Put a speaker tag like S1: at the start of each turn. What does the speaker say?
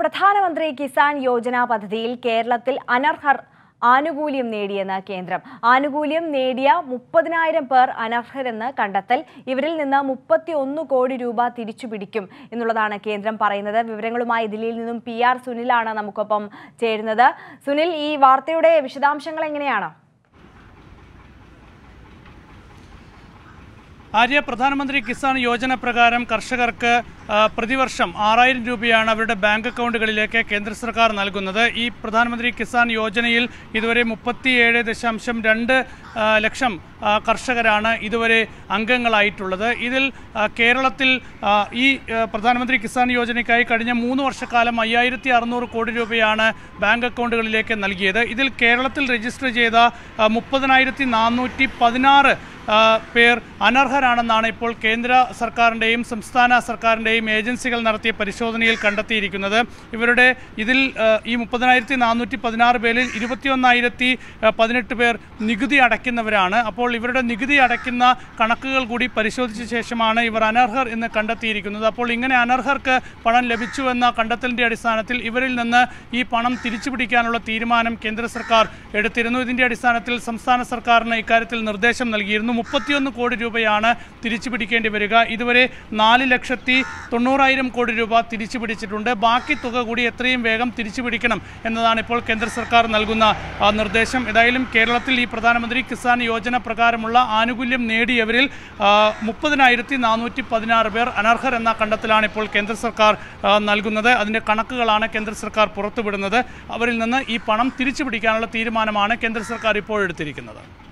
S1: പ്രധാനമന്ത്രി കിസാൻ യോജന പദ്ധതിയിൽ കേരളത്തിൽ അനർഹർ ആനുകൂല്യം നേടിയെന്ന് കേന്ദ്രം ആനുകൂല്യം നേടിയ മുപ്പതിനായിരം പേർ അനർഹരെന്ന് കണ്ടെത്തൽ ഇവരിൽ നിന്ന് മുപ്പത്തി ഒന്ന് കോടി രൂപ തിരിച്ചുപിടിക്കും എന്നുള്ളതാണ് കേന്ദ്രം പറയുന്നത് വിവരങ്ങളുമായി ദില്ലിയിൽ നിന്നും പി ആർ സുനിലാണ് നമുക്കൊപ്പം ചേരുന്നത് സുനിൽ ഈ വാർത്തയുടെ വിശദാംശങ്ങൾ എങ്ങനെയാണ്
S2: ആര്യ പ്രധാനമന്ത്രി കിസാൻ യോജന പ്രകാരം കർഷകർക്ക് ആ, പ്രതിവർഷം ആറായിരം രൂപയാണ് അവരുടെ ബാങ്ക് അക്കൗണ്ടുകളിലേക്ക് കേന്ദ്ര സർക്കാർ നൽകുന്നത് ഈ പ്രധാനമന്ത്രി കിസാൻ യോജനയിൽ ഇതുവരെ മുപ്പത്തിയേഴ് ദശാംശം രണ്ട് ആ, ലക്ഷം ആ, കർഷകരാണ് ഇതുവരെ അംഗങ്ങളായിട്ടുള്ളത് ഇതിൽ ആ, കേരളത്തിൽ ആ, ഈ ആ, പ്രധാനമന്ത്രി കിസാൻ യോജനയ്ക്കായി കഴിഞ്ഞ മൂന്ന് വർഷക്കാലം അയ്യായിരത്തി അറുന്നൂറ് കോടി രൂപയാണ് ബാങ്ക് അക്കൗണ്ടുകളിലേക്ക് നൽകിയത് ഇതിൽ കേരളത്തിൽ രജിസ്റ്റർ ചെയ്ത ആ, മുപ്പതിനായിരത്തി നാനൂറ്റി പതിനാറ് ആ, പേർ അനർഹരാണെന്നാണ് ഇപ്പോൾ കേന്ദ്ര സർക്കാരിൻ്റെയും സംസ്ഥാന സർക്കാരിൻ്റെയും ഏജൻസികൾ നടത്തിയ പരിശോധനയിൽ കണ്ടെത്തിയിരിക്കുന്നത് ഇവരുടെ ഇതിൽ ആ, ഈ മുപ്പതിനായിരത്തി നാനൂറ്റി പതിനാറ് പേരിൽ ഇരുപത്തിയൊന്നായിരത്തി പതിനെട്ട് പേർ നികുതി അടയ്ക്കുന്നവരാണ് അപ്പോൾ ഇവരുടെ നികുതി അടയ്ക്കുന്ന കണക്കുകൾ കൂടി പരിശോധിച്ച ശേഷമാണ് ഇവർ അനർഹർ എന്ന് കണ്ടെത്തിയിരിക്കുന്നത് അപ്പോൾ ഇങ്ങനെ അനർഹർക്ക് പണം ലഭിച്ചുവെന്ന കണ്ടെത്തലിൻ്റെ അടിസ്ഥാനത്തിൽ ഇവരിൽ നിന്ന് ഈ പണം തിരിച്ചുപിടിക്കാനുള്ള തീരുമാനം കേന്ദ്ര സർക്കാർ എടുത്തിരുന്നു ഇതിൻ്റെ അടിസ്ഥാനത്തിൽ സംസ്ഥാന സർക്കാരിന് ഇക്കാര്യത്തിൽ നിർദ്ദേശം നൽകിയിരുന്നു മുപ്പത്തിയൊന്ന് കോടി രൂപയാണ് തിരിച്ചു പിടിക്കേണ്ടി വരിക ഇതുവരെ നാല് ലക്ഷത്തി തൊണ്ണൂറായിരം കോടി രൂപ തിരിച്ചു പിടിച്ചിട്ടുണ്ട് ബാക്കി തുക കൂടി എത്രയും വേഗം തിരിച്ചു പിടിക്കണം എന്നതാണ് ഇപ്പോൾ കേന്ദ്ര സർക്കാർ നൽകുന്ന ആ, നിർദ്ദേശം ഏതായാലും കേരളത്തിൽ ഈ പ്രധാനമന്ത്രി കിസാൻ യോജന പ്രകാരമുള്ള ആനുകൂല്യം നേടിയവരിൽ മുപ്പതിനായിരത്തി നാനൂറ്റി പതിനാറ് പേർ അനർഹർ എന്ന കണ്ടെത്തലാണ് ഇപ്പോൾ കേന്ദ്ര സർക്കാർ ആ, നൽകുന്നത് അതിൻ്റെ കണക്കുകളാണ് കേന്ദ്ര സർക്കാർ പുറത്തുവിടുന്നത് അവരിൽ നിന്ന് ഈ പണം തിരിച്ചു പിടിക്കാനുള്ള തീരുമാനമാണ് കേന്ദ്ര സർക്കാർ ഇപ്പോൾ എടുത്തിരിക്കുന്നത്